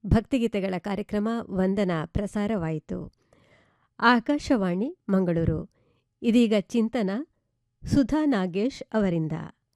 ಭಕ್ತಿಗೀತೆಗಳ ಕಾರ್ಯಕ್ರಮ ವಂದನ ಪ್ರಸಾರವಾಯಿತು ಆಕಾಶವಾಣಿ ಮಂಗಳೂರು ಇದೀಗ ಚಿಂತನ ಸುಧಾ ನಾಗೇಶ್ ಅವರಿಂದ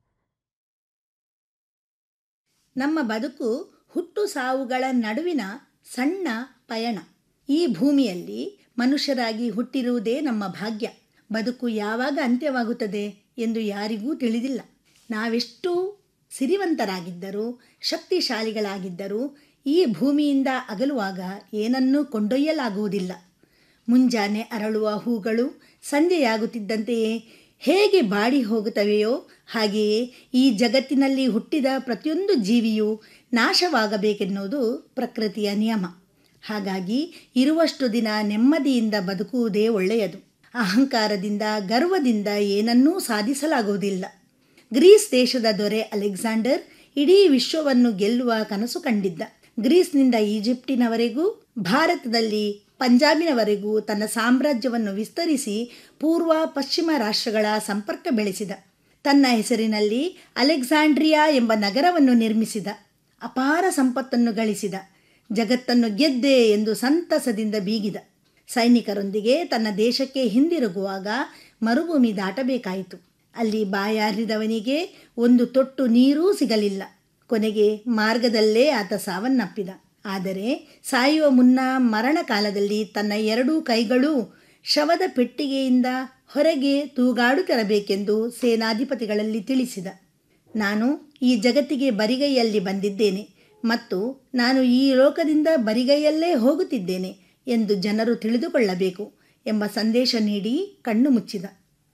ನಮ್ಮ ಬದುಕು ಹುಟ್ಟು ಸಾವುಗಳ ನಡುವಿನ ಸಣ್ಣ ಪಯಣ ಈ ಭೂಮಿಯಲ್ಲಿ ಮನುಷ್ಯರಾಗಿ ಹುಟ್ಟಿರುವುದೇ ನಮ್ಮ ಭಾಗ್ಯ ಬದುಕು ಯಾವಾಗ ಅಂತ್ಯವಾಗುತ್ತದೆ ಎಂದು ಯಾರಿಗೂ ತಿಳಿದಿಲ್ಲ ನಾವೆಷ್ಟು ಸಿರಿವಂತರಾಗಿದ್ದರೂ ಶಕ್ತಿಶಾಲಿಗಳಾಗಿದ್ದರೂ ಈ ಭೂಮಿಯಿಂದ ಅಗಲುವಾಗ ಏನನ್ನೂ ಕೊಂಡೊಯ್ಯಲಾಗುವುದಿಲ್ಲ ಮುಂಜಾನೆ ಅರಳುವ ಹೂಗಳು ಸಂಜೆಯಾಗುತ್ತಿದ್ದಂತೆಯೇ ಹೇಗೆ ಬಾಡಿ ಹೋಗುತ್ತವೆಯೋ ಹಾಗೆಯೇ ಈ ಜಗತ್ತಿನಲ್ಲಿ ಹುಟ್ಟಿದ ಪ್ರತಿಯೊಂದು ಜೀವಿಯೂ ನಾಶವಾಗಬೇಕೆನ್ನುವುದು ಪ್ರಕೃತಿಯ ನಿಯಮ ಹಾಗಾಗಿ ಇರುವಷ್ಟು ದಿನ ನೆಮ್ಮದಿಯಿಂದ ಬದುಕುವುದೇ ಒಳ್ಳೆಯದು ಅಹಂಕಾರದಿಂದ ಗರ್ವದಿಂದ ಏನನ್ನೂ ಸಾಧಿಸಲಾಗುವುದಿಲ್ಲ ಗ್ರೀಸ್ ದೇಶದ ದೊರೆ ಅಲೆಕ್ಸಾಂಡರ್ ಇಡೀ ವಿಶ್ವವನ್ನು ಗೆಲ್ಲುವ ಕನಸು ಕಂಡಿದ್ದ ಗ್ರೀಸ್ನಿಂದ ಈಜಿಪ್ಟಿನವರೆಗೂ ಭಾರತದಲ್ಲಿ ಪಂಜಾಬಿನವರೆಗೂ ತನ್ನ ಸಾಮ್ರಾಜ್ಯವನ್ನು ವಿಸ್ತರಿಸಿ ಪೂರ್ವ ಪಶ್ಚಿಮ ರಾಷ್ಟ್ರಗಳ ಸಂಪರ್ಕ ಬೆಳೆಸಿದ ತನ್ನ ಹೆಸರಿನಲ್ಲಿ ಅಲೆಕ್ಸಾಂಡ್ರಿಯಾ ಎಂಬ ನಗರವನ್ನು ನಿರ್ಮಿಸಿದ ಅಪಾರ ಸಂಪತ್ತನ್ನು ಗಳಿಸಿದ ಜಗತ್ತನ್ನು ಗೆದ್ದೆ ಎಂದು ಸಂತಸದಿಂದ ಬೀಗಿದ ಸೈನಿಕರೊಂದಿಗೆ ತನ್ನ ದೇಶಕ್ಕೆ ಹಿಂದಿರುಗುವಾಗ ಮರುಭೂಮಿ ದಾಟಬೇಕಾಯಿತು ಅಲ್ಲಿ ಬಾಯಾರಿದವನಿಗೆ ಒಂದು ತೊಟ್ಟು ನೀರೂ ಸಿಗಲಿಲ್ಲ ಕೊನೆಗೆ ಮಾರ್ಗದಲ್ಲೇ ಆತ ಸಾವನ್ನಪ್ಪಿದ ಆದರೆ ಸಾಯುವ ಮುನ್ನ ಮರಣ ಕಾಲದಲ್ಲಿ ತನ್ನ ಎರಡೂ ಕೈಗಳೂ ಶವದ ಪೆಟ್ಟಿಗೆಯಿಂದ ಹೊರಗೆ ತೂಗಾಡುತ್ತಿರಬೇಕೆಂದು ಸೇನಾಧಿಪತಿಗಳಲ್ಲಿ ತಿಳಿಸಿದ ನಾನು ಈ ಜಗತ್ತಿಗೆ ಬರಿಗೈಯಲ್ಲಿ ಬಂದಿದ್ದೇನೆ ಮತ್ತು ನಾನು ಈ ಲೋಕದಿಂದ ಬರಿಗೈಯಲ್ಲೇ ಹೋಗುತ್ತಿದ್ದೇನೆ ಎಂದು ಜನರು ತಿಳಿದುಕೊಳ್ಳಬೇಕು ಎಂಬ ಸಂದೇಶ ನೀಡಿ ಕಣ್ಣು ಮುಚ್ಚಿದ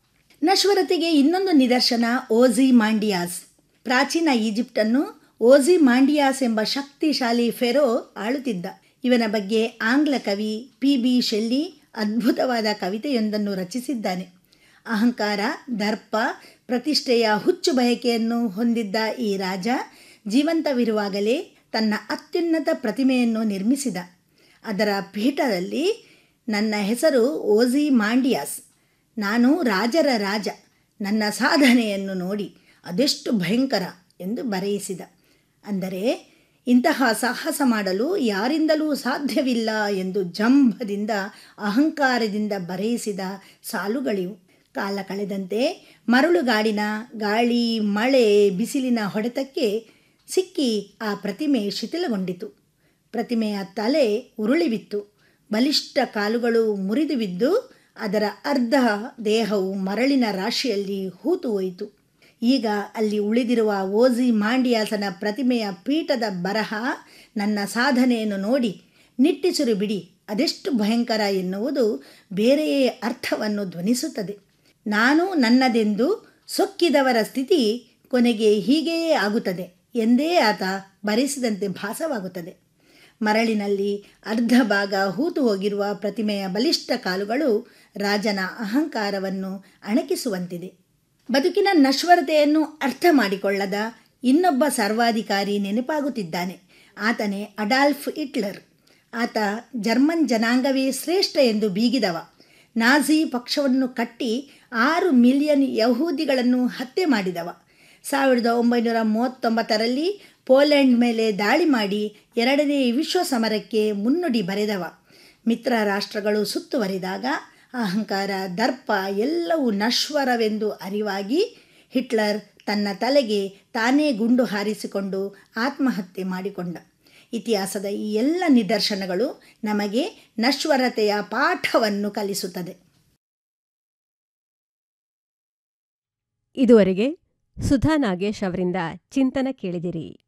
ನಶ್ವರತೆಗೆ ಇನ್ನೊಂದು ನಿದರ್ಶನ ಓಜಿ ಮಾಂಡಿಯಾಸ್ ಪ್ರಾಚೀನ ಈಜಿಪ್ಟನ್ನು ಓಜಿ ಮಾಂಡಿಯಾಸ್ ಎಂಬ ಶಕ್ತಿಶಾಲಿ ಫೆರೋ ಆಳುತ್ತಿದ್ದ ಇವನ ಬಗ್ಗೆ ಆಂಗ್ಲ ಕವಿ ಪಿ ಬಿ ಶೆಲ್ಲಿ ಅದ್ಭುತವಾದ ಕವಿತೆಯೊಂದನ್ನು ರಚಿಸಿದ್ದಾನೆ ಅಹಂಕಾರ ದರ್ಪ ಪ್ರತಿಷ್ಠೆಯ ಹುಚ್ಚು ಬಯಕೆಯನ್ನು ಹೊಂದಿದ್ದ ಈ ರಾಜ ಜೀವಂತವಿರುವಾಗಲೇ ತನ್ನ ಅತ್ಯುನ್ನತ ಪ್ರತಿಮೆಯನ್ನು ನಿರ್ಮಿಸಿದ ಅದರ ಪೀಠದಲ್ಲಿ ನನ್ನ ಹೆಸರು ಓಜಿ ಮಾಂಡಿಯಾಸ್ ನಾನು ರಾಜರ ರಾಜ ನನ್ನ ಸಾಧನೆಯನ್ನು ನೋಡಿ ಅದೆಷ್ಟು ಭಯಂಕರ ಎಂದು ಬರೆಯಿಸಿದ ಅಂದರೆ ಇಂತಹ ಸಾಹಸ ಮಾಡಲು ಯಾರಿಂದಲೂ ಸಾಧ್ಯವಿಲ್ಲ ಎಂದು ಜಂಭದಿಂದ ಅಹಂಕಾರದಿಂದ ಬರೆಯಿಸಿದ ಸಾಲುಗಳಿವು ಕಾಲ ಕಳೆದಂತೆ ಮರಳುಗಾಡಿನ ಗಾಳಿ ಮಳೆ ಬಿಸಿಲಿನ ಹೊಡೆತಕ್ಕೆ ಸಿಕ್ಕಿ ಆ ಪ್ರತಿಮೆ ಶಿಥಿಲಗೊಂಡಿತು ಪ್ರತಿಮೆಯ ತಲೆ ಉರುಳಿಬಿತ್ತು ಬಲಿಷ್ಠ ಕಾಲುಗಳು ಮುರಿದು ಬಿದ್ದು ಅದರ ಅರ್ಧ ದೇಹವು ಮರಳಿನ ರಾಶಿಯಲ್ಲಿ ಹೂತು ಹೋಯಿತು ಈಗ ಅಲ್ಲಿ ಉಳಿದಿರುವ ಓಜಿ ಮಾಂಡಿಯಾಸನ ಪ್ರತಿಮೆಯ ಪೀಠದ ಬರಹ ನನ್ನ ಸಾಧನೆಯನ್ನು ನೋಡಿ ನಿಟ್ಟಿಸಿರು ಬಿಡಿ ಅದೆಷ್ಟು ಭಯಂಕರ ಎನ್ನುವುದು ಬೇರೆಯೇ ಅರ್ಥವನ್ನು ಧ್ವನಿಸುತ್ತದೆ ನಾನು ನನ್ನದೆಂದು ಸೊಕ್ಕಿದವರ ಸ್ಥಿತಿ ಕೊನೆಗೆ ಹೀಗೆಯೇ ಆಗುತ್ತದೆ ಎಂದೇ ಆತ ಬರೆಸಿದಂತೆ ಭಾಸವಾಗುತ್ತದೆ ಮರಳಿನಲ್ಲಿ ಅರ್ಧ ಭಾಗ ಹೂತು ಹೋಗಿರುವ ಪ್ರತಿಮೆಯ ಬಲಿಷ್ಠ ಕಾಲುಗಳು ರಾಜನ ಅಹಂಕಾರವನ್ನು ಅಣಕಿಸುವಂತಿದೆ ಬದುಕಿನ ನಶ್ವರತೆಯನ್ನು ಅರ್ಥ ಮಾಡಿಕೊಳ್ಳದ ಇನ್ನೊಬ್ಬ ಸರ್ವಾಧಿಕಾರಿ ನೆನಪಾಗುತ್ತಿದ್ದಾನೆ ಆತನೇ ಅಡಾಲ್ಫ್ ಹಿಟ್ಲರ್ ಆತ ಜರ್ಮನ್ ಜನಾಂಗವೇ ಶ್ರೇಷ್ಠ ಎಂದು ಬೀಗಿದವ ನಾಜಿ ಪಕ್ಷವನ್ನು ಕಟ್ಟಿ ಆರು ಮಿಲಿಯನ್ ಯಹೂದಿಗಳನ್ನು ಹತ್ಯೆ ಮಾಡಿದವ ಸಾವಿರದ ಒಂಬೈನೂರ ಮೂವತ್ತೊಂಬತ್ತರಲ್ಲಿ ಪೋಲೆಂಡ್ ಮೇಲೆ ದಾಳಿ ಮಾಡಿ ಎರಡನೇ ವಿಶ್ವ ಸಮರಕ್ಕೆ ಮುನ್ನುಡಿ ಬರೆದವ ಮಿತ್ರ ರಾಷ್ಟ್ರಗಳು ಸುತ್ತುವರಿದಾಗ ಅಹಂಕಾರ ದರ್ಪ ಎಲ್ಲವೂ ನಶ್ವರವೆಂದು ಅರಿವಾಗಿ ಹಿಟ್ಲರ್ ತನ್ನ ತಲೆಗೆ ತಾನೇ ಗುಂಡು ಹಾರಿಸಿಕೊಂಡು ಆತ್ಮಹತ್ಯೆ ಮಾಡಿಕೊಂಡ ಇತಿಹಾಸದ ಈ ಎಲ್ಲ ನಿದರ್ಶನಗಳು ನಮಗೆ ನಶ್ವರತೆಯ ಪಾಠವನ್ನು ಕಲಿಸುತ್ತದೆ ಇದುವರೆಗೆ ಸುಧಾ ನಾಗೇಶ್ ಅವರಿಂದ ಚಿಂತನ ಕೇಳಿದಿರಿ